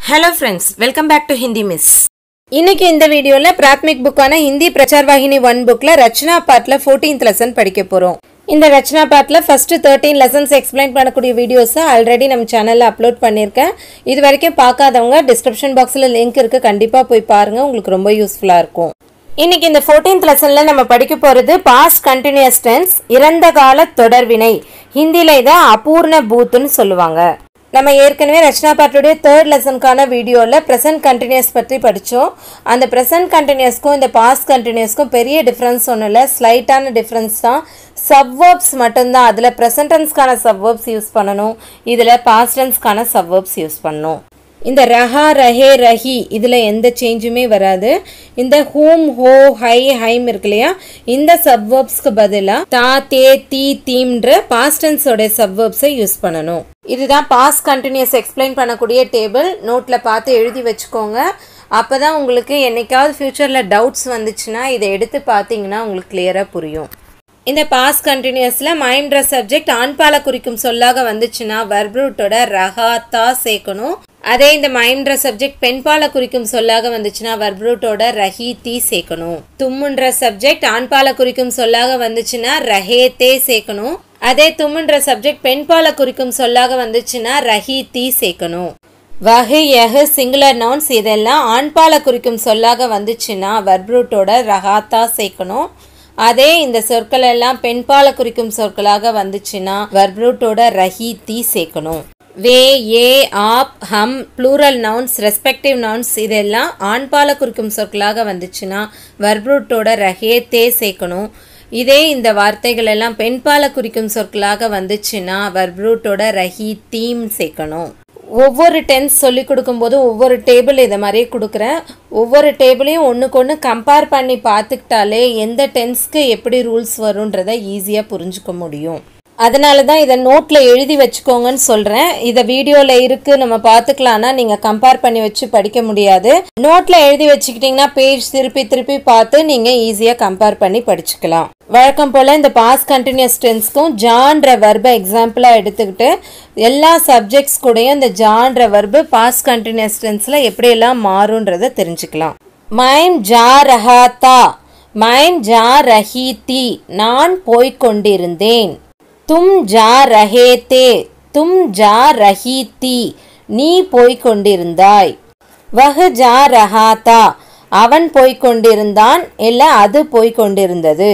hello friends welcome back to Hindi miss இன்னைக்கு இந்த வீடியோவில் பிராத்மிக் புக்கான ஹிந்தி பிரச்சார் வாகினி ஒன் புக்கில் ரச்சனா பார்ட்டில் ஃபோர்டீன்த் லெசன் படிக்க போகிறோம் இந்த ரச்சனா பார்ட்டில் ஃபஸ்ட்டு தேர்ட்டீன் லெசன்ஸ் எக்ஸ்பிளைன் பண்ணக்கூடிய வீடியோஸை ஆல்ரெடி நம்ம சேனலில் அப்லோட் பண்ணியிருக்கேன் இது வரைக்கும் பார்க்காதவங்க டிஸ்கிரிப்ஷன் பாக்ஸில் லிங்க் இருக்குது கண்டிப்பாக போய் பாருங்கள் உங்களுக்கு ரொம்ப யூஸ்ஃபுல்லாக இருக்கும் இன்னைக்கு இந்த ஃபோர்டீன்த் லெசனில் நம்ம படிக்க போகிறது பாஸ்ட் கண்டினியூஸ் டென்ஸ் இறந்த கால தொடர்வினை ஹிந்தியில் இதை அபூர்ண பூத்துன்னு சொல்லுவாங்க நம்ம ஏற்கனவே ரச்சனா பாட்டுடைய தேர்ட் லெசனுக்கான வீடியோவில் ப்ரெசன்ட் கண்டினியூஸ் பற்றி படித்தோம் அந்த ப்ரெசன்ட் கண்டினியூஸ்க்கும் இந்த பாஸ்ட் கண்டினியூஸ்க்கும் பெரிய டிஃப்ரென்ஸ் ஒன்றும் இல்லை ஸ்லைட்டான டிஃப்ரென்ஸ் தான் சப்வேர்ப்ஸ் மட்டும்தான் அதில் ப்ரெசன்டென்ஸ்க்கான சப்வேர்ப்ஸ் யூஸ் பண்ணணும் இதில் பாஸ்டன்ஸ்க்கான சப்வேர்ப்ஸ் யூஸ் பண்ணணும் இந்த ரஹா ரஹே ரஹி இதில் எந்த சேஞ்சுமே வராது இந்த ஹூம் ஹோ ஹை ஹைம் இருக்கு இல்லையா இந்த சப்வேர்ப்ஸ்க்கு பதிலாக தா தே தீ தீம்ன்ற பாஸ்டன்ஸோட சப்வேர்ப்ஸை யூஸ் பண்ணணும் இதுதான் பாஸ்ட் கண்டினியூஸ் எக்ஸ்பிளைன் பண்ணக்கூடிய டேபிள் நோட்டில் பார்த்து எழுதி வச்சுக்கோங்க அப்போ தான் உங்களுக்கு என்னைக்காவது ஃப்யூச்சரில் டவுட்ஸ் வந்துச்சுன்னா இதை எடுத்து பார்த்தீங்கன்னா உங்களுக்கு கிளியராக புரியும் இந்த பாஸ் கண்டினியூஸில் மைம்ன்ற சப்ஜெக்ட் ஆண்பால குறிக்கும் சொல்லாக வந்துச்சுன்னா வர்ப்ரூட்டோட ரஹா தா சேர்க்கணும் அதே இந்த மைம்ன்ற சப்ஜெக்ட் பெண்பால குறிக்கும் சொல்லாக வந்துச்சுன்னா வர்ப்ரூட்டோட ரஹி தீ சேர்க்கணும் தும்முன்ற சப்ஜெக்ட் ஆண்பால குறிக்கும் சொல்லாக வந்துச்சுன்னா ரஹே தே சேர்க்கணும் அதே தும்முன்ற சப்ஜெக்ட் பெண்பால குறிக்கும் சொல்லாக வந்துச்சுன்னா ரஹி தீ சேர்க்கணும் வகு யகு சிங்குலர் நவுன்ஸ் இதெல்லாம் ஆண்பால குறிக்கும் சொல்லாக வந்துச்சுன்னா வர்ப்ரூட்டோட ரஹாத்தா சேர்க்கணும் அதே இந்த சொற்கள் எல்லாம் பெண்பால குறிக்கும் சொற்களாக வந்துச்சுன்னா வர்ப்ரூட்டோட ரஹி தீ சேர்க்கணும் வே ஏ ஆப் ஹம் ப்ளூரல் நவுன்ஸ் ரெஸ்பெக்டிவ் நவுன்ஸ் இதெல்லாம் ஆண்பால குறிக்கும் சொற்களாக வந்துச்சுன்னா வர்ப்ரூட்டோட ரஹே தே சேர்க்கணும் இதே இந்த வார்த்தைகள் எல்லாம் பெண்பால குறிக்கும் சொற்களாக வந்துச்சுன்னா வர்ப்ரூட்டோட ரஹி தீம் சேர்க்கணும் ஒவ்வொரு டென்ஸ் சொல்லி கொடுக்கும்போது ஒவ்வொரு டேபிள் இதை மாதிரியே கொடுக்குறேன் ஒவ்வொரு டேபிளையும் ஒன்றுக்கு ஒன்று கம்பேர் பண்ணி பார்த்துக்கிட்டாலே எந்த டென்ஸ்க்கு எப்படி ரூல்ஸ் வரும்ன்றதை ஈஸியாக புரிஞ்சுக்க முடியும் அதனால தான் இதை நோட்டில் எழுதி வச்சுக்கோங்கன்னு சொல்கிறேன் இதை வீடியோவில் இருக்குது நம்ம பார்த்துக்கலான்னா நீங்கள் கம்பேர் பண்ணி வச்சு படிக்க முடியாது நோட்டில் எழுதி வச்சுக்கிட்டிங்கன்னா பேஜ் திருப்பி திருப்பி பார்த்து நீங்கள் ஈஸியாக கம்பேர் பண்ணி படிச்சுக்கலாம் வழக்கம் போல் இந்த பாஸ் கண்டினியூஸ் டென்ஸ்க்கும் ஜான்ற வர்பை எக்ஸாம்பிளாக எடுத்துக்கிட்டு எல்லா சப்ஜெக்ட்ஸ் கூடயும் இந்த ஜான்ற வர்பு பாஸ் கண்டினியூஸ் டென்ஸில் எப்படியெல்லாம் மாறுன்றதை தெரிஞ்சுக்கலாம் மைம் ஜா ரஹாத்தா மைம் ஜா ரஹி தி நான் போய்கொண்டிருந்தேன் தும் ஜா ரஹே தே தும் ஜா ரஹி தி நீ போய்கொண்டிருந்தாய் வஹு ஜா ரஹாத்தா அவன் போய்கொண்டிருந்தான் இல்லை அது போய்கொண்டிருந்தது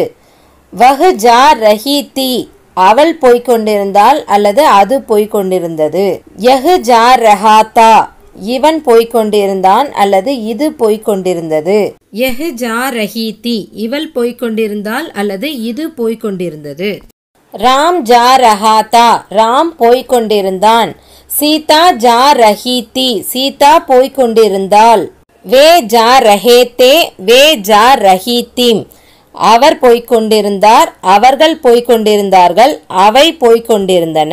வஹு ஜா ரஹி தி அவள் போய்கொண்டிருந்தாள் அல்லது அது போய்கொண்டிருந்தது யஹு ஜா ரஹாத்தா இவன் போய்கொண்டிருந்தான் அல்லது இது போய்கொண்டிருந்தது யஹு ஜா ரஹி தி இவள் போய்கொண்டிருந்தாள் அல்லது இது போய்கொண்டிருந்தது ராம் ஜா ரஹாத்தா ராம் போய்கொண்டிருந்தான் சீதா ஜா ரஹி தி சீதா போய்கொண்டிருந்தாள் வே ஜா ரஹே தே வே ஜா ரஹி தீம் அவர் போய்கொண்டிருந்தார் அவர்கள் போய்கொண்டிருந்தார்கள் அவை போய்கொண்டிருந்தன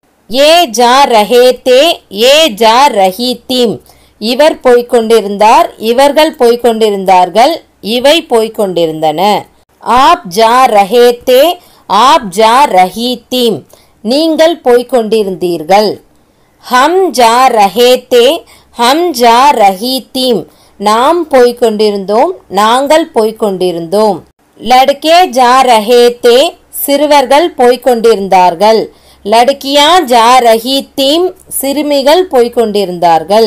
ஏ ஜா ரஹே தே ஏ ஜா ரஹி தீம் இவர் போய்கொண்டிருந்தார் இவர்கள் போய்கொண்டிருந்தார்கள் இவை போய்கொண்டிருந்தன ஆப் ஜா ரஹே தே ஆப் ஜா ரஹி தீம் நீங்கள் போய்கொண்டிருந்தீர்கள் ஹம் ஜா ரஹே தே ஹம் ஜா ரஹி தீம் நாம் போய்கொண்டிருந்தோம் நாங்கள் போய்கொண்டிருந்தோம் லடுக்கே ஜா ரஹே தே சிறுவர்கள் போய்கொண்டிருந்தார்கள் லடுக்கியா ஜா ரஹி தீம் சிறுமிகள் போய்கொண்டிருந்தார்கள்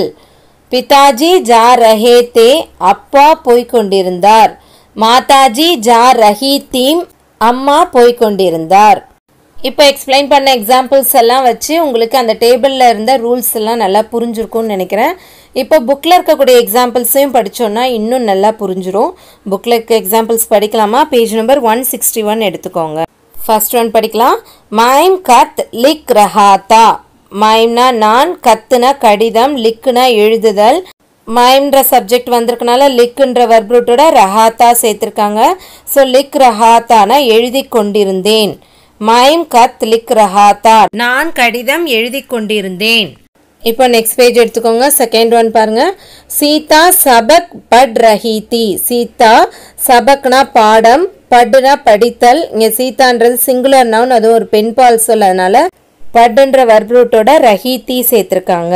பிதாஜி ஜா ரஹே தே அப்பா போய்கொண்டிருந்தார் மாதாஜி ஜா ரஹி தீம் அம்மா போய்கொண்டிருந்தார் இப்போ எக்ஸ்பிளைன் பண்ண எக்ஸாம்பிள்ஸ் எல்லாம் வச்சு உங்களுக்கு அந்த டேபிளில் இருந்த ரூல்ஸ் எல்லாம் நல்லா புரிஞ்சிருக்கும்னு நினைக்கிறேன் இப்போ புக்கில் இருக்கக்கூடிய எக்ஸாம்பிள்ஸையும் படித்தோன்னா இன்னும் நல்லா புரிஞ்சிரும் புக்கில் இருக்க எக்ஸாம்பிள்ஸ் படிக்கலாமா page number one sixty one எடுத்துக்கோங்க ஃபர்ஸ்ட் ஒன் படிக்கலாம் மைம் கத் லிக் ரஹாத்தா மைம்னா நான் கத்துனா கடிதம் லிக்குனா எழுதுதல் மைம்ன்ற சப்ஜெக்ட் வந்திருக்கனால லிக்குன்ற வர்ப்ரூட்டோட ரஹாத்தா சேர்த்துருக்காங்க ஸோ லிக் ரஹாத்தானா எழுதி கொண்டிருந்தேன் மைம் கத் லிக் ரஹாத்தா நான் கடிதம் எழுதி கொண்டிருந்தேன் இப்போ நெக்ஸ்ட் பேஜ் எடுத்துக்கோங்க செகண்ட் ஒன் பாருங்க சீதா சபக் பட் ரஹீதி சீதா சபக்னா பாடம் படுனா படித்தல் இங்கே சீதான்றது சிங்குலர் நவுன் அது ஒரு பெண் பால் சொல் அதனால பட்ன்ற வர்ப்ரூட்டோட ரஹீத்தி சேர்த்துருக்காங்க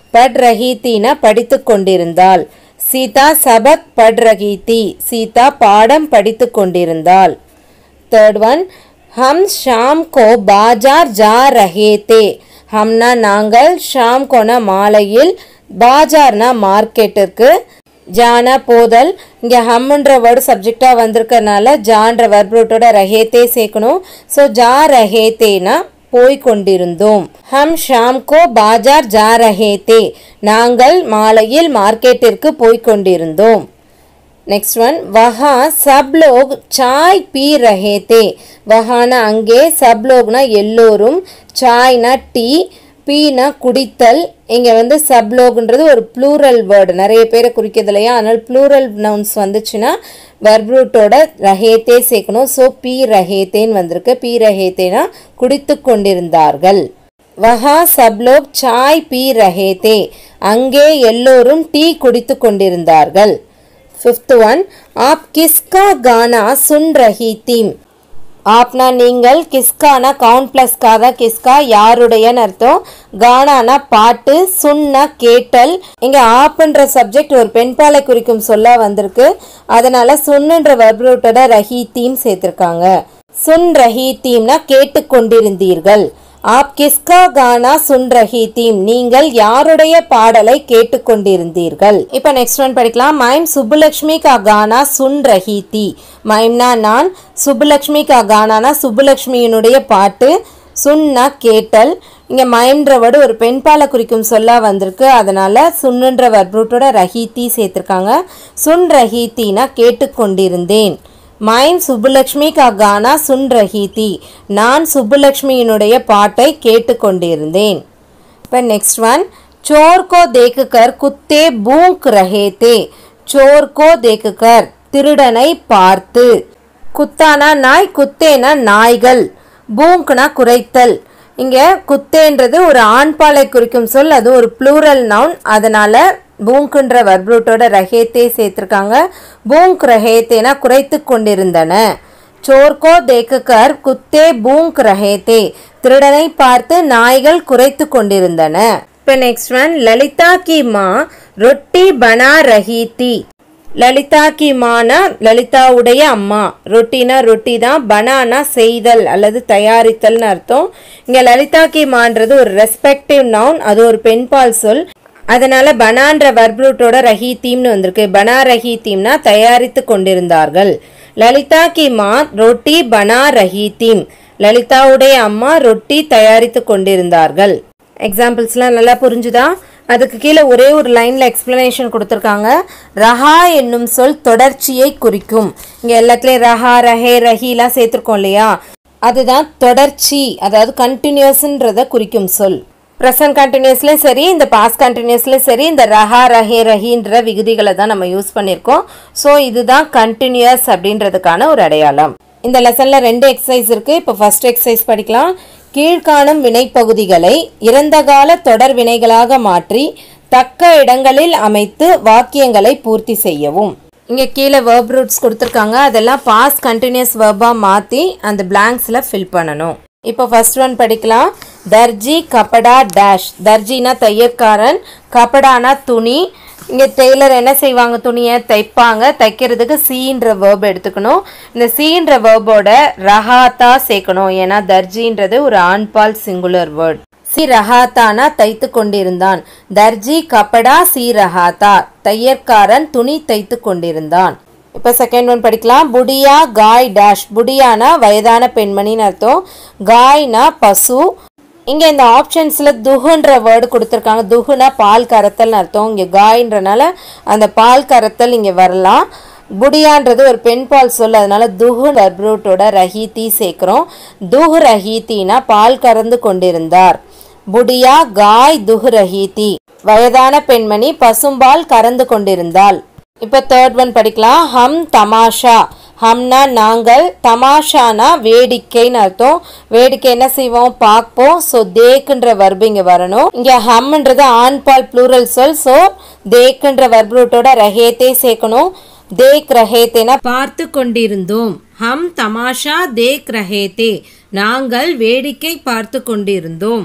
பட் ரஹீத்தினா படித்து கொண்டிருந்தாள் சீதா சபக் பட் ரஹீத்தி சீதா பாடம் படித்து கொண்டிருந்தாள் தேர்ட் ஒன் ஹம் ஷாம் கோ பாஜார் ஜா ரஹே தே ஹம்னா நாங்கள் ஷாம் கோனா மாலையில் பாஜார்னா மார்க்கெட்டிற்கு ஜானா போதல் இங்கே ஹம்ன்ற வேர்டு சப்ஜெக்டாக வந்திருக்கறனால ஜான்ற வர்ப்ரூட்டோட ரஹேத்தே சேர்க்கணும் ஸோ ஜா ரஹேத்தேனா போய் கொண்டிருந்தோம் ஹம் ஷாம் கோ பாஜார் ஜா ரஹேத்தே நாங்கள் மாலையில் மார்க்கெட்டிற்கு போய் கொண்டிருந்தோம் नेक्स्ट वन वहाँ सब लोग चाय पी रहे थे वहाना அங்கே सब लोगனா எல்லோரும் சாய்னா டீ பீனா குடித்தல் இங்கே வந்து சப்லோக்ன்றது ஒரு ப்ளூரல் வேர்டு நிறைய பேரை குறிக்கிறது இல்லையா அதனால் ப்ளூரல் நவுன்ஸ் வந்துச்சுன்னா வர்ப்ரூட்டோட ரஹேத்தே சேர்க்கணும் ஸோ பி ரஹேத்தேன்னு வந்திருக்கு பி ரஹேத்தேனா குடித்து கொண்டிருந்தார்கள் வஹா சப்லோக் சாய் பி ரஹேத்தே அங்கே எல்லோரும் டீ குடித்து கொண்டிருந்தார்கள் ஃபிஃப்த் ஒன் ஆப் கிஸ்கா கானா சுன் ரஹி தீம் ஆப்னா நீங்கள் கிஸ்கானா கவுண்ட் ப்ளஸ் காதா கிஸ்கா யாருடையன்னு அர்த்தம் கானானா பாட்டு சுன்னா கேட்டல் இங்க ஆப்ன்ற சப்ஜெக்ட் ஒரு பெண்பாலை குறிக்கும் சொல்லா வந்திருக்கு அதனால சுன்னுன்ற வர்பரோட்டோட ரஹி தீம் சேர்த்திருக்காங்க சுன் ரஹி தீம்னா கேட்டுக்கொண்டிருந்தீர்கள் ஆப் கிஸ்கா கானா சுன் ரஹி தீம் நீங்கள் யாருடைய பாடலை கேட்டுக்கொண்டிருந்தீர்கள் இப்போ நெக்ஸ்ட் ஒன் படிக்கலாம் மைம் சுப்புலக்ஷ்மி கா கானா சுன் ரஹி தி மைம்னா நான் சுப்புலக்ஷ்மி கா கானானா சுப்புலக்ஷ்மியினுடைய பாட்டு சுன்னா கேட்டல் இங்கே மைம்ன்ற வேர்டு ஒரு பெண்பாலை குறிக்கும் சொல்லா வந்திருக்கு அதனால சுன்னுன்ற வர்பூட்டோட ரஹீத்தி சேர்த்திருக்காங்க சுன் ரஹீத்தினா கேட்டுக்கொண்டிருந்தேன் மைம் சுப்புலக்ஷ்மி கா கானா சுன் ரஹீதி நான் சுப்புலக்ஷ்மியினுடைய பாட்டை கேட்டுக்கொண்டிருந்தேன் இப்போ நெக்ஸ்ட் ஒன் चोर को देखकर कुत्ते பூங்க் ரஹே தே चोर को देखकर திருடனை பார்த்து குத்தானா நாய் குத்தேனா நாய்கள் பூங்க்னா குறைத்தல் இங்கே குத்தேன்றது ஒரு ஆண்பாலை குறிக்கும் சொல் அது ஒரு ப்ளூரல் நவுன் அதனால பூங்க்ன்ற வர்ப்ரூட்டோட ரஹேத்தே சேர்த்திருக்காங்க பூங்க் ரஹேத்தேனா குறைத்து கொண்டிருந்தன சோர்கோ தேக்குக்கர் குத்தே பூங்க் ரஹேத்தே திருடனை பார்த்து நாய்கள் குறைத்து கொண்டிருந்தன இப்போ நெக்ஸ்ட் ஒன் லலிதா கி மா ரொட்டி பனா ரஹி தி லலிதா கி மானா லலிதாவுடைய அம்மா ரொட்டினா ரொட்டி தான் பனானா செய்தல் அல்லது தயாரித்தல்னு அர்த்தம் இங்கே லலிதா கி மான்றது ஒரு ரெஸ்பெக்டிவ் நவுன் அது ஒரு பெண்பால் சொல் அதனால பனான்ற வர்ப்ரூட்டோட ரஹி தீம்னு வந்திருக்கு பனா ரஹி தீம்னா தயாரித்து கொண்டிருந்தார்கள் லலிதா கி மா ரொட்டி பனா ரஹி தீம் லலிதாவுடைய அம்மா ரொட்டி தயாரித்து கொண்டிருந்தார்கள் எக்ஸாம்பிள்ஸ்லாம் நல்லா புரிஞ்சுதா அதுக்கு கீழே ஒரே ஒரு லைனில் எக்ஸ்பிளனேஷன் கொடுத்துருக்காங்க ரஹா என்னும் சொல் தொடர்ச்சியை குறிக்கும் இங்கே எல்லாத்துலேயும் ரஹா ரஹே ரஹிலாம் சேர்த்துருக்கோம் இல்லையா அதுதான் தொடர்ச்சி அதாவது கண்டினியூஸ்ன்றத குறிக்கும் சொல் ப்ரெசன்ட் கண்டினியூஸ்லேயும் சரி இந்த பாஸ் கண்டினியூஸ்லேயும் சரி இந்த ரஹா ரஹே ரஹின்ற விகுதிகளை தான் நம்ம யூஸ் பண்ணியிருக்கோம் ஸோ இதுதான் கண்டினியூஸ் அப்படின்றதுக்கான ஒரு அடையாளம் இந்த லெசனில் ரெண்டு எக்ஸசைஸ் இருக்குது இப்போ ஃபர்ஸ்ட் எக்ஸசைஸ் படிக்கலாம் கீழ்காணும் வினைப்பகுதிகளை இறந்தகால தொடர் வினைகளாக மாற்றி தக்க இடங்களில் அமைத்து வாக்கியங்களை பூர்த்தி செய்யவும் இங்கே கீழே வேர்ப் ரூட்ஸ் கொடுத்துருக்காங்க அதெல்லாம் பாஸ் கண்டினியூஸ் வேர்பாக மாற்றி அந்த பிளாங்க்ஸில் ஃபில் பண்ணணும் இப்போ ஃபர்ஸ்ட் ஒன் படிக்கலாம் தர்ஜி கபடா டேஷ் தர்ஜினா தையற்காரன் கபடானா துணி இங்கே டெய்லர் என்ன செய்வாங்க துணியை தைப்பாங்க தைக்கிறதுக்கு சீன்ற வேர்ப் எடுத்துக்கணும் இந்த சீன்ற வேர்போட ரஹாத்தா சேர்க்கணும் ஏன்னா தர்ஜின்றது ஒரு ஆண்பால் சிங்குலர் வேர்ட் சி ரஹாத்தானா தைத்து கொண்டிருந்தான் தர்ஜி கபடா சி ரஹாத்தா தையற்காரன் துணி தைத்து கொண்டிருந்தான் இப்போ செகண்ட் ஒன் படிக்கலாம் புடியா காய் டேஷ் புடியானா வயதான பெண்மணின்னு அர்த்தம் காய்னா பசு இங்கே இந்த ஆப்ஷன்ஸில் துஹுன்ற வேர்டு கொடுத்துருக்காங்க துஹுனா பால் கறத்தல்னு அர்த்தம் இங்கே காயின்றனால அந்த பால் கறத்தல் இங்கே வரலாம் புடியான்றது ஒரு பெண் பால் சொல் அதனால துஹு வர்ப்ரூட்டோட ரஹீத்தி சேர்க்குறோம் துஹு ரஹீத்தினா பால் கறந்து கொண்டிருந்தார் புடியா காய் துஹு ரஹீத்தி வயதான பெண்மணி பசும்பால் கறந்து கொண்டிருந்தாள் இப்போ தேர்ட் ஒன் படிக்கலாம் ஹம் தமாஷா ஹம்னா நாங்கள் தமாஷானா வேடிக்கைன்னு அர்த்தம் வேடிக்கை என்ன செய்வோம் பார்ப்போம் ஸோ தேக்குன்ற வர்பு இங்கே வரணும் இங்கே ஹம்ன்றது ஆண்பால் ப்ளூரல் சொல் ஸோ தேக்குன்ற வர்புரோட்டோட ரஹேத்தே சேர்க்கணும் தேக் ரஹேத்தேனா பார்த்து கொண்டிருந்தோம் ஹம் தமாஷா தேக் ரஹேத்தே நாங்கள் வேடிக்கை பார்த்து கொண்டிருந்தோம்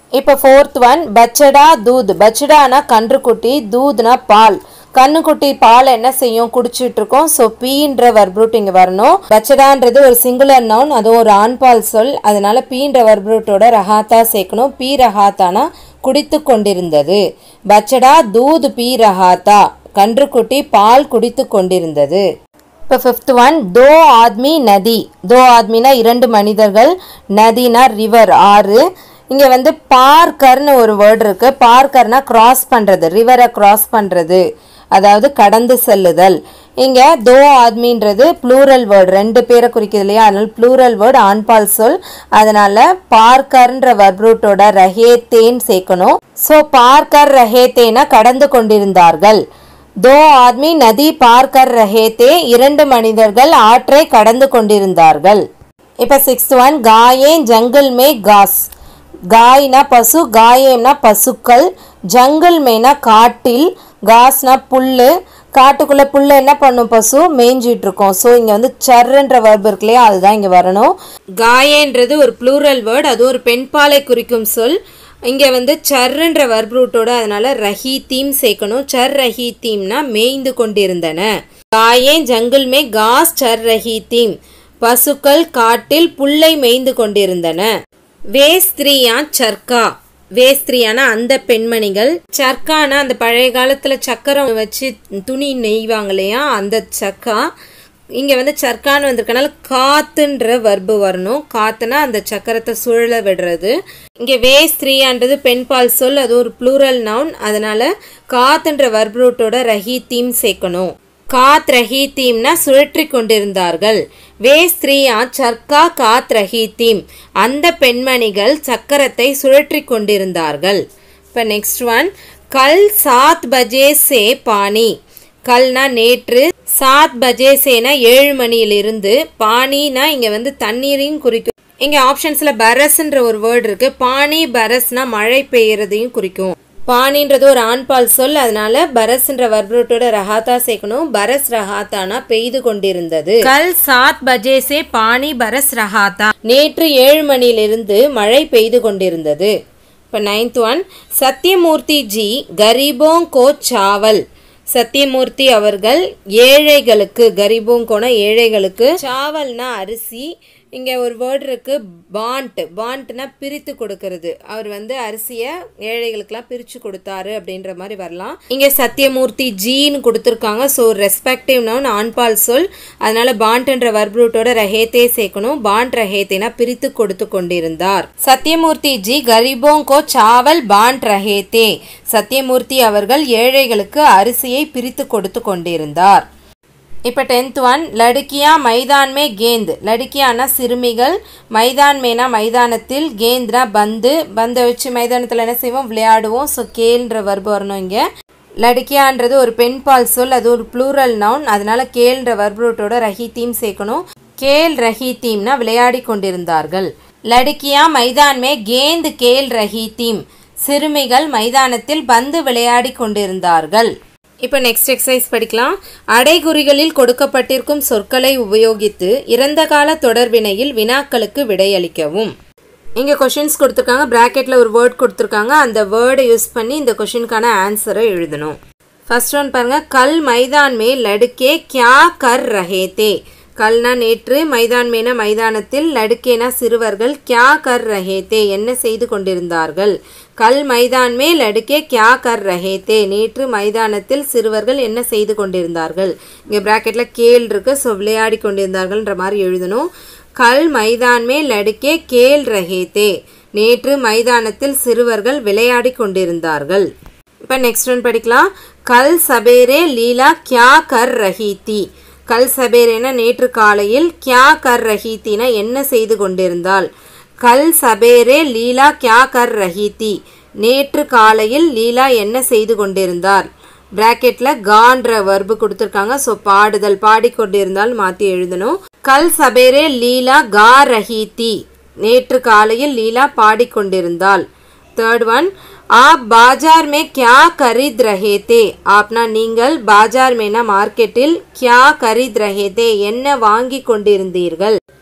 இப்போ ஃபோர்த் ஒன் பச்சடா தூத் பச்சடானா கன்றுக்குட்டி தூத்னா பால் கண்ணுக்குட்டி பால் என்ன செய்யும் குடிச்சிட்டு இருக்கோம் ஸோ பீன்ற வர்ப்ரூட் இங்கே வரணும் பச்சடான்றது ஒரு சிங்குலர் நவுன் அதுவும் ஒரு ஆண்பால் சொல் அதனால பீன்ற வர்ப்ரூட்டோட ரஹாத்தா சேர்க்கணும் பீ ரஹாத்தானா குடித்து கொண்டிருந்தது பச்சடா தூத் பீ ரஹாத்தா கன்றுக்குட்டி பால் குடித்து கொண்டிருந்தது இப்போ ஃபிஃப்த் ஒன் தோ ஆத்மி நதி தோ ஆத்மினா இரண்டு மனிதர்கள் நதினா ரிவர் ஆறு இங்கே வந்து பார்க்கர்னு ஒரு வேர்டு இருக்கு பார்க்கர்னா கிராஸ் பண்ணுறது ரிவரை கிராஸ் பண்ணுறது அதாவது கடந்து செல்லுதல் இங்கே தோ ஆத்மின்றது ப்ளூரல் வேர்டு ரெண்டு பேரை குறிக்குது இல்லையா அதனால ப்ளூரல் வேர்டு ஆண்பால் சொல் அதனால பார்க்கர்ன்ற வர்ப்ரூட்டோட ரஹேத்தேன்னு சேர்க்கணும் ஸோ பார்க்கர் ரஹேத்தேனா கடந்து கொண்டிருந்தார்கள் தோ ஆத்மி நதி பார்க்கர் ரஹேத்தே இரண்டு மனிதர்கள் ஆற்றை கடந்து கொண்டிருந்தார்கள் இப்போ சிக்ஸ்த் ஒன் காயே ஜங்கிள் மே காஸ் காய்னா பசு காயேம்னா பசுக்கள் ஜங்கிள் மேனா காட்டில் காஸ்னா புல்லு காட்டுக்குள்ள புல்ல என்ன பண்ணும் பசு மேய்ஞ்சிட்டு இருக்கோம் ஸோ இங்க வந்து சர்ன்ற வேர்ப் இருக்கு இல்லையா அதுதான் இங்க வரணும் காயேன்றது ஒரு ப்ளூரல் வேர்ட் அது ஒரு பெண்பாலை குறிக்கும் சொல் இங்க வந்து சர்ன்ற வர்ப் ரூட்டோட அதனால ரஹி தீம் சேர்க்கணும் சர் ரஹி தீம்னா மேய்ந்து கொண்டிருந்தன காயே ஜங்கிள் மே காஸ் சர் ரஹி தீம் பசுக்கள் காட்டில் புல்லை மேய்ந்து கொண்டிருந்தன வேஸ்திரியா சர்க்கா வேஸ்திரியானா அந்த பெண்மணிகள் சர்க்கானா அந்த பழைய காலத்துல சக்கரம் வச்சு துணி நெய்வாங்க இல்லையா அந்த சர்க்கா இங்க வந்து சர்க்கான்னு வந்திருக்கனால காத்துன்ற வர்பு வரணும் காத்துனா அந்த சக்கரத்தை சுழல விடுறது இங்க வேஸ்திரியான்றது பெண்பால் சொல் அது ஒரு ப்ளூரல் நவுன் அதனால காத்துன்ற வர்ப் ரூட்டோட ரஹி தீம் சேர்க்கணும் காத் ரஹி தீம்னா சுழற்றி கொண்டிருந்தார்கள் வே ஸ்திரீயா சர்க்கா காத் ரஹி தீம் அந்த பெண்மணிகள் சக்கரத்தை சுழற்றி கொண்டிருந்தார்கள் இப்போ நெக்ஸ்ட் ஒன் கல் சாத் பஜே சே பானி கல்னா நேற்று சாத் பஜே சேனா ஏழு மணியிலிருந்து பானினா இங்க வந்து தண்ணீரையும் குறிக்கும் இங்க ஆப்ஷன்ஸ்ல பரஸ்ன்ற ஒரு வேர்டு இருக்கு பானி பரஸ்னா மழை பெய்யறதையும் குறிக்கும் பானின்றது ஒரு ஆண்பால் சொல் அதனால பரஸ்ன்ற வர்பூட்டோட ரஹாத்தா சேர்க்கணும் பரஸ் ரஹாத்தானா பெய்து கொண்டிருந்தது கல் சாத் பஜேசே பானி பரஸ் ரஹாத்தா நேற்று ஏழு மணியிலிருந்து மழை பெய்து கொண்டிருந்தது இப்போ நைன்த் ஒன் சத்யமூர்த்தி ஜி கரீபோங் கோ சாவல் சத்யமூர்த்தி அவர்கள் ஏழைகளுக்கு கரிபோங்கோன ஏழைகளுக்கு சாவல்னா அரிசி இங்கே ஒரு வேர்டு இருக்கு பாண்ட் பாண்ட்னா பிரித்து கொடுக்கறது அவர் வந்து அரிசியை ஏழைகளுக்கெல்லாம் பிரித்து கொடுத்தாரு அப்படின்ற மாதிரி வரலாம் இங்கே சத்யமூர்த்தி ஜீன்னு கொடுத்துருக்காங்க ஸோ ரெஸ்பெக்டிவ் நவுன் ஆண்பால் சொல் அதனால பாண்ட்ன்ற வர்ப்ரூட்டோட ரஹேத்தே சேர்க்கணும் பாண்ட் ரஹேத்தேனா பிரித்து கொடுத்து கொண்டிருந்தார் சத்யமூர்த்தி ஜி கரிபோங்கோ சாவல் பாண்ட் ரஹேத்தே சத்யமூர்த்தி அவர்கள் ஏழைகளுக்கு அரிசியை பிரித்து கொடுத்து கொண்டிருந்தார் இப்போ டென்த் ஒன் லடுக்கியா மைதான் மே கேந்த் லடுக்கியானா சிறுமிகள் மைதான் மேனா மைதானத்தில் கேந்த்னா பந்து பந்தை வச்சு மைதானத்தில் என்ன செய்வோம் விளையாடுவோம் ஸோ கேல்ன்ற வர்பு வரணும் இங்கே லடுக்கியான்றது ஒரு பெண்பால் சொல் அது ஒரு ப்ளூரல் நவுன் அதனால கேல்ன்ற வர்பூட்டோட ரஹி தீம் சேர்க்கணும் கேல் ரஹி தீம்னா விளையாடி கொண்டிருந்தார்கள் லடுக்கியா மைதான் மே கேந்த் கேல் ரஹி தீம் சிறுமிகள் மைதானத்தில் பந்து விளையாடி கொண்டிருந்தார்கள் இப்போ நெக்ஸ்ட் எக்ஸசைஸ் படிக்கலாம் அடைகுறிகளில் கொடுக்கப்பட்டிருக்கும் சொற்களை உபயோகித்து இறந்த கால தொடர்வினையில் வினாக்களுக்கு விடையளிக்கவும் இங்கே கொஷின்ஸ் கொடுத்துருக்காங்க ப்ராக்கெட்டில் ஒரு வேர்ட் கொடுத்துருக்காங்க அந்த வேர்டை யூஸ் பண்ணி இந்த கொஷினுக்கான ஆன்சரை எழுதணும் ஃபர்ஸ்ட் ஒன் பாருங்க கல் மைதான் மே லடுக்கே கியா கர் ரஹேதே கல்னா நேற்று மைதான் மேன மைதானத்தில் லடுக்கேனா சிறுவர்கள் கியா கர் ரஹேதே என்ன செய்து கொண்டிருந்தார்கள் கல் மைதான் மே லடுக்கே கியா கர் ரஹேதே நேற்று மைதானத்தில் சிறுவர்கள் என்ன செய்து கொண்டிருந்தார்கள் இங்கே ப்ராக்கெட்டில் கேள் இருக்கு ஸோ விளையாடி கொண்டிருந்தார்கள்ன்ற மாதிரி எழுதணும் கல் மைதான் மே லடுக்கே கேல் ரஹேதே நேற்று மைதானத்தில் சிறுவர்கள் விளையாடி கொண்டிருந்தார்கள் இப்போ நெக்ஸ்ட் ஒன் படிக்கலாம் கல் சபேரே லீலா கியா கர் ரஹீதி கல் சபேரேனா நேற்று காலையில் கியா கர் ரஹீத்தினா என்ன செய்து கொண்டிருந்தாள் கல் சபேரே லீலா கியா கர் ரஹீதி நேற்று காலையில் லீலா என்ன செய்து கொண்டிருந்தார் பிராக்கெட்டில் கான்ற வர்பு கொடுத்துருக்காங்க ஸோ பாடுதல் பாடிக்கொண்டிருந்தால் மாற்றி எழுதணும் கல் சபேரே லீலா கா ரஹீதி நேற்று காலையில் லீலா பாடிக்கொண்டிருந்தாள் தேர்ட் ஒன் आप बाजार में क्या खरीद रहे थे आपना நீங்கள் பாஜார் மேனா மார்க்கெட்டில் क्या खरीद रहे थे என்ன வாங்கி கொண்டிருந்தீர்கள்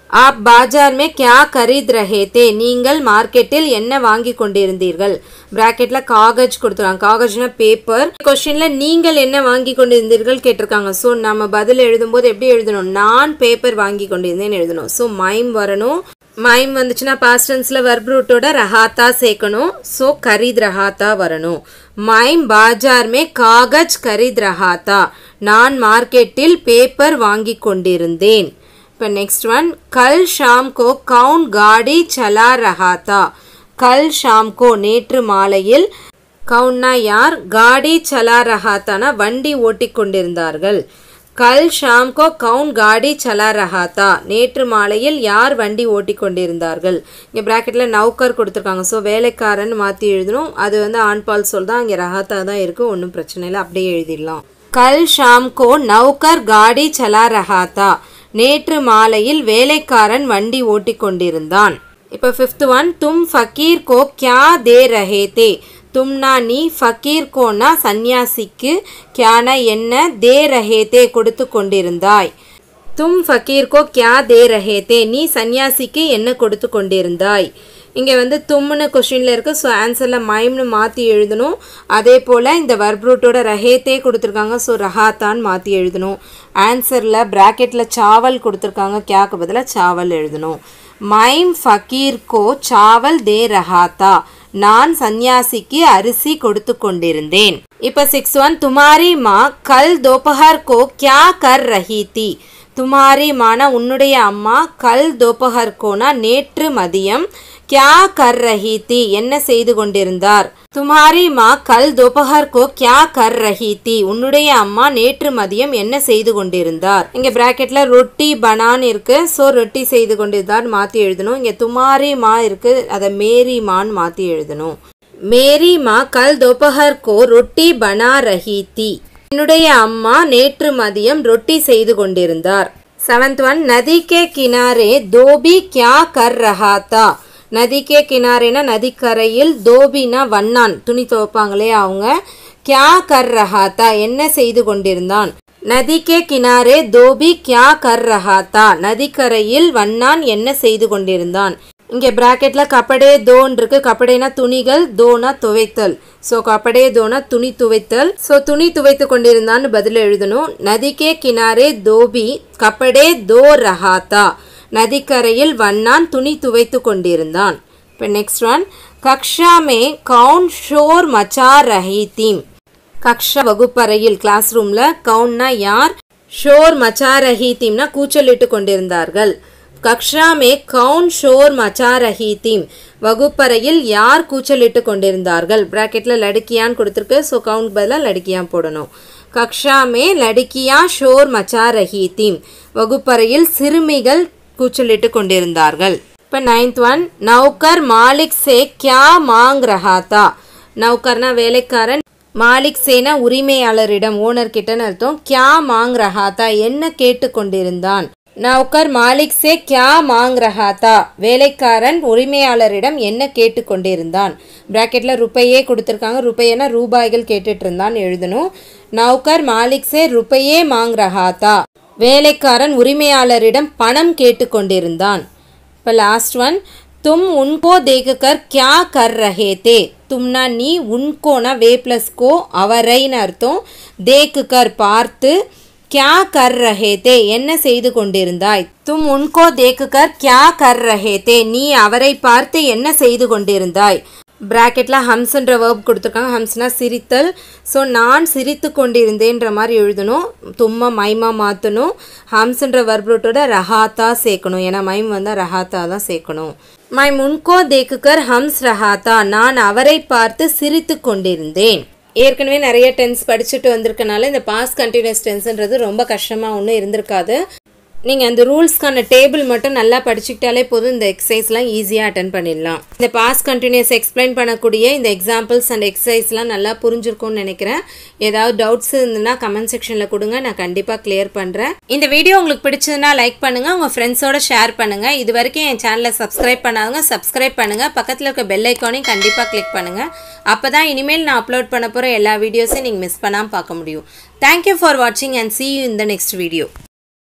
ஆப் பாஜார் மே கியா கரீத் ரஹே தே நீங்கள் மார்க்கெட்டில் என்ன வாங்கி கொண்டிருந்தீர்கள் பிராக்கெட்ல காகஜ் கொடுத்துருக்காங்க காகஜ்னா பேப்பர் கொஸ்டின்ல நீங்கள் என்ன வாங்கி கொண்டிருந்தீர்கள் கேட்டிருக்காங்க ஸோ நம்ம பதில் எழுதும்போது எப்படி எழுதணும் நான் பேப்பர் வாங்கி கொண்டிருந்தேன் எழுதணும் ஸோ மைம் வரணும் மைம் வந்துச்சுன்னா பாஸ்ட் டென்ஸ்ல வர்ப் ரூட்டோட ரஹாத்தா சேர்க்கணும் ஸோ கரீத் ரஹாத்தா வரணும் மைம் பாஜார் மே காகஜ் கரீத் ரஹாத்தா நான் மார்க்கெட்டில் பேப்பர் வாங்கி கொண்டிருந்தேன் இப்போ நெக்ஸ்ட் ஒன் கல் ஷாம் கோ கவுன் காடி சலா ரஹாத்தா கல் ஷாம் கோ நேற்று மாலையில் கவுன்னா யார் காடி சலா ரஹாத்தானா வண்டி ஓட்டிக் கொண்டிருந்தார்கள் கல் ஷாம் கோ கவுன் காடி சலா ரஹாத்தா நேற்று மாலையில் யார் வண்டி ஓட்டிக் கொண்டிருந்தார்கள் இங்கே ப்ராக்கெட்டில் நௌக்கர் கொடுத்துருக்காங்க ஸோ வேலைக்காரன் மாற்றி எழுதணும் அது வந்து ஆண்பால் சொல் தான் இங்கே ரஹாத்தா தான் இருக்குது ஒன்றும் பிரச்சனை இல்லை அப்படியே எழுதிடலாம் கல் ஷாம் கோ நௌக்கர் காடி சலா ரஹாத்தா நேற்று மாலையில் வேலைக்காரன் வண்டி ஓட்டிக் கொண்டிருந்தான் இப்போ ஃபிஃப்த் ஒன் தும் ஃபக்கீர் கோ கியா தே ரஹே தே தும்னா நீ ஃபக்கீர் கோனா சந்நியாசிக்கு கியானா என்ன தே ரஹே தே கொடுத்து கொண்டிருந்தாய் தும் ஃபக்கீர் கோ கியா தே ரஹே தே நீ சந்நியாசிக்கு என்ன கொடுத்து கொண்டிருந்தாய் இங்கே வந்து தும்னு கொஷினில் இருக்குது ஸோ ஆன்சரில் மைம்னு மாற்றி எழுதணும் அதே போல் இந்த வர்ப்ரூட்டோட ரஹேத்தே கொடுத்துருக்காங்க ஸோ ரஹாத்தான் மாற்றி எழுதணும் ஆன்சரில் ப்ராக்கெட்டில் சாவல் கொடுத்துருக்காங்க கியாக்கு பதிலாக சாவல் எழுதணும் மைம் ஃபக்கீர் கோ சாவல் தே ரஹாத்தா நான் சந்நியாசிக்கு அரிசி கொடுத்து கொண்டிருந்தேன் இப்போ சிக்ஸ் ஒன் துமாரி மா கல் தோபஹர் கோ கியா கர் ரஹி தி துமாரி மானா உன்னுடைய அம்மா கல் தோபஹர் கோனா நேற்று மதியம் கியா கர் ரஹி தி என்ன செய்து கொண்டிருந்தார் துமாரி மா கல் தோபஹர் கோ கியா கர் ரஹி தி உன்னுடைய அம்மா நேற்று மதியம் என்ன செய்து கொண்டிருந்தார் இங்க பிராக்கெட்ல ரொட்டி பனான் இருக்கு சோ ரொட்டி செய்து கொண்டிருந்தார் மாத்தி எழுதணும் இங்க துமாரி மா இருக்கு அதை மேரி மான் மாத்தி எழுதணும் மேரி மா கல் தோபஹர் கோ ரொட்டி பனா ரஹி தி என்னுடைய அம்மா நேற்று மதியம் ரொட்டி செய்து கொண்டிருந்தார் செவன்த் ஒன் நதி கே கினாரே தோபி கியா கர் ரஹா தா நதிக்கே கினாரேனா நதிக்கரையில் தோபினா வண்ணான் துணி துவைப்பாங்களே அவங்க கியா கர் ரஹாத்தா என்ன செய்து கொண்டிருந்தான் நதிக்கே கினாரே தோபி கியா கர் ரஹாத்தா நதிக்கரையில் வண்ணான் என்ன செய்து கொண்டிருந்தான் இங்கே பிராக்கெட்ல கப்படே தோன் இருக்கு கப்படேனா துணிகள் தோனா துவைத்தல் ஸோ கப்படே தோனா துணி துவைத்தல் ஸோ துணி துவைத்து கொண்டிருந்தான்னு பதில் எழுதணும் நதிக்கே கினாரே தோபி கப்படே தோ ரஹாத்தா நதிக்கரையில் வண்ணான் துணி துவைத்து கொண்டிருந்தான் இப்போ நெக்ஸ்ட் ஒன் கக்ஷா மே கவுன் ஷோர் மச்சா ரஹி தீம் கக்ஷா வகுப்பறையில் கிளாஸ் ரூம்ல கவுன்னா யார் ஷோர் மச்சா ரஹி தீம்னா கூச்சலிட்டு கொண்டிருந்தார்கள் கக்ஷா மே கவுன் ஷோர் மச்சா ரஹி தீம் வகுப்பறையில் யார் கூச்சலிட்டு கொண்டிருந்தார்கள் பிராக்கெட்ல லடுக்கியான்னு கொடுத்துருக்கு ஸோ கவுண்ட் பதிலாக லடுக்கியான் போடணும் கக்ஷா மே லடுக்கியா ஷோர் மச்சா ரஹி தீம் வகுப்பறையில் சிறுமிகள் கூச்சலிட்டு கொண்டிருந்தார்கள் இப்போ நைன்த் ஒன் நௌகர் மாலிக் சே கியா மாங் ரஹாத்தா நௌகர்னா வேலைக்காரன் மாலிக் சேனா உரிமையாளரிடம் ஓனர் கிட்டன்னு அர்த்தம் கியா மாங் ரஹாத்தா என்ன கேட்டு கொண்டிருந்தான் நௌகர் மாலிக் சே கியா மாங் ரஹாத்தா வேலைக்காரன் உரிமையாளரிடம் என்ன கேட்டு கொண்டிருந்தான் பிராக்கெட்ல ருப்பையே கொடுத்துருக்காங்க ருப்பையனா ரூபாய்கள் கேட்டுட்டு இருந்தான் எழுதணும் நௌகர் மாலிக் சே ருப்பையே மாங் ரஹாத்தா வேலைக்காரன் உரிமையாளரிடம் பணம் கேட்டுக்கொண்டிருந்தான் இப்போ லாஸ்ட் ஒன் தும் உன்கோ தேக்குக்கர் கியா கர் ரஹே தே தும்னா நீ உன்கோனா வே ப்ளஸ் கோ அவரைன்னு அர்த்தம் தேக்குக்கர் பார்த்து கியா கர் ரஹே தே என்ன செய்து கொண்டிருந்தாய் தும் உன்கோ தேக்குக்கர் கியா கர் ரஹே தே நீ அவரை பார்த்து என்ன செய்து கொண்டிருந்தாய் பிராக்கெட்டில் ஹம்ஸ்ன்ற வேர்ப் கொடுத்துருக்காங்க ஹம்ஸ்னா சிரித்தல் ஸோ நான் சிரித்து கொண்டிருந்தேன்ற மாதிரி எழுதணும் தும்மா மைமா மாற்றணும் ஹம்ஸ்ன்ற வர்ப்ரூட்டோட ரஹாத்தா சேர்க்கணும் ஏன்னா மைம் வந்தால் ரஹாத்தா தான் சேர்க்கணும் மை முன்கோ தேக்குக்கர் ஹம்ஸ் ரஹாத்தா நான் அவரை பார்த்து சிரித்து கொண்டிருந்தேன் ஏற்கனவே நிறைய டென்ஸ் படிச்சுட்டு வந்திருக்கனால இந்த பாஸ் கண்டினியூஸ் டென்ஸ்ன்றது ரொம்ப கஷ்டமாக ஒன்றும் இருந்திருக்காது நீங்கள் அந்த ரூல்ஸ்க்கான டேபிள் மட்டும் நல்லா படிச்சுக்கிட்டாலே போதும் இந்த எக்ஸசைஸ்லாம் ஈஸியாக அட்டன் பண்ணிடலாம் இந்த பாஸ் கண்டினியூஸ் எக்ஸ்பிளைன் பண்ணக்கூடிய இந்த எக்ஸாம்பிள்ஸ் அண்ட் எக்ஸசைஸ்லாம் நல்லா புரிஞ்சிருக்கும்னு நினைக்கிறேன் ஏதாவது டவுட்ஸ் இருந்ததுன்னா கமெண்ட் செக்ஷனில் கொடுங்க நான் கண்டிப்பாக கிளியர் பண்ணுறேன் இந்த வீடியோ உங்களுக்கு பிடிச்சதுன்னா லைக் பண்ணுங்கள் உங்கள் ஃப்ரெண்ட்ஸோட ஷேர் பண்ணுங்கள் இது வரைக்கும் என் சேனலை சப்ஸ்கிரைப் பண்ணாதவங்க சப்ஸ்கிரைப் பண்ணுங்கள் பக்கத்தில் இருக்க பெல் ஐக்கானையும் கண்டிப்பாக கிளிக் பண்ணுங்கள் அப்போ தான் இனிமேல் நான் அப்லோட் பண்ண போகிற எல்லா வீடியோஸையும் நீங்கள் மிஸ் பண்ணாமல் பார்க்க முடியும் தேங்க்யூ ஃபார் வாட்சிங் and see you in the next video